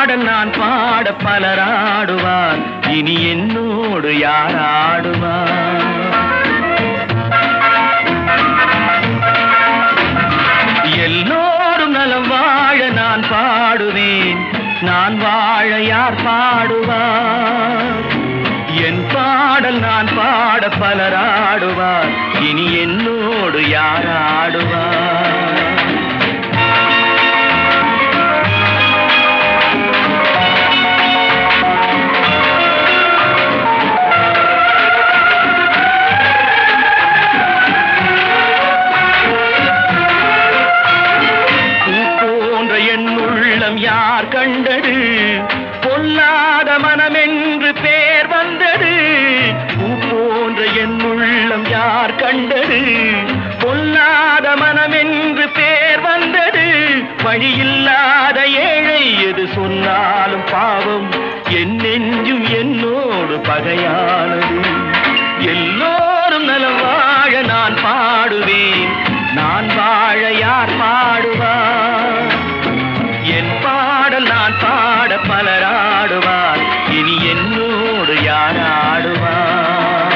பாடல் நான் பாட பலராடுவார் இனி என்னோடு யார் ஆடுவார் எல்லோரும் நலம் வாழ நான் பாடுவேன் நான் வாழ யார் பாடுவார் என் பாடல் நான் பாட பலராடுவார் இனி என்னோடு யார் ஆடுவார் பூ போன்ற என் உள்ளம் யார் கண்டது பொல்லாத மனமென்று பேர் வந்தது பூ போன்ற என் உள்ளம் யார் கண்டது பொல்லாத மனமென்று பேர் வந்தது வழியில்லாத ஏழை எது சொன்னாலும் பாவம் என் நெஞ்சும் என்னோடு பகையானது எல்லோரும் நலம் வாழ நான் பாடுவேன் நான் வாழ யார் பாடுவார் என் பாடல் நான் பாட பலராடுவார் இனி என்னோடு யார் ஆடுவார்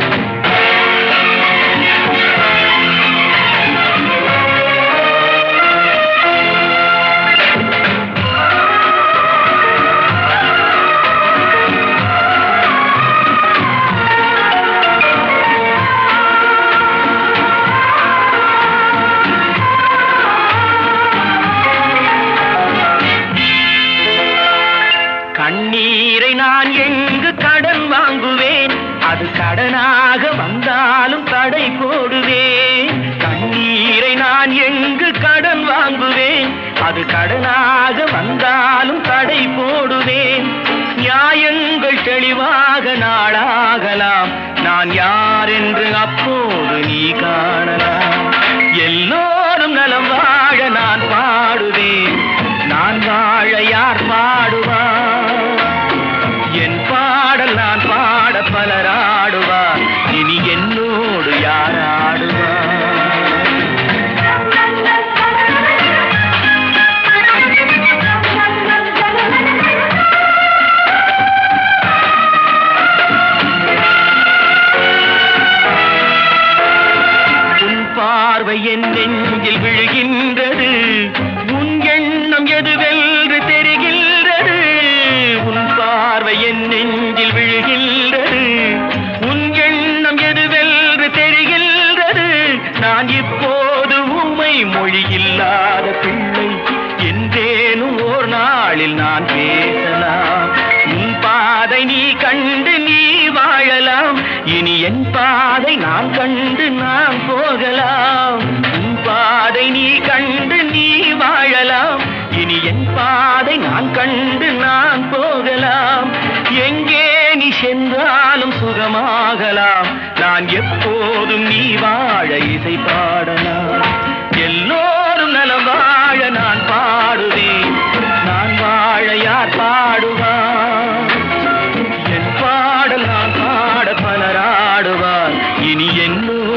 கண்ணீரை நான் எங்கு கடன் வாங்குவேன் அது கடனாக வந்தாலும் தடை போடுவேன் கண்ணீரை நான் எங்கு கடன் வாங்குவேன் அது கடனாக வந்தாலும் தடை போடுவேன் நியாயங்கள் தெளிவாக நாளாகலாம் நான் யார் என்று அப்போது நீ காணலாம் எல்லோரும் நலம் வாழ நான் பாடுவேன் நான் வாழ யார் பாடுவார் என் பாடல் நான் பாட பலராடுவார் இனி என்னோடு யார் ஆடுவார் உன் பார்வை என் நெஞ்சில் விழுகின்றது உன் எண்ணம் எதுவென்று தெரிகின்றது உன் பார்வை என் நெஞ்சில் விழுகின்றது உன் எண்ணம் எதுவென்று தெரிகின்றது நான் இப்போது உமை மொழி இல்லாத பிள்ளை என்றேனும் ஓர் நாளில் நான் பேசலாம் உன் பாதை நீ கண்டு நீ வாழலாம் இனி என் பாதை நான் கண்டு நான் போகலாம் உன் பாதை நீ கண்டு நீ வாழலாம் இனி என் பாதை நான் கண்டு நான் போகலாம் எங்கே நீ சென்றாலும் சுகமாகலாம் நான் எப்போதும் நீ வாழ இசை பாடலாம் எல்லோரும் நலம் வாழ நான் பாடுவேன் நான் வாழ யார் பாடுவார் என் பாடல் நான் பாட பலராடுவார் இனி என்னோடு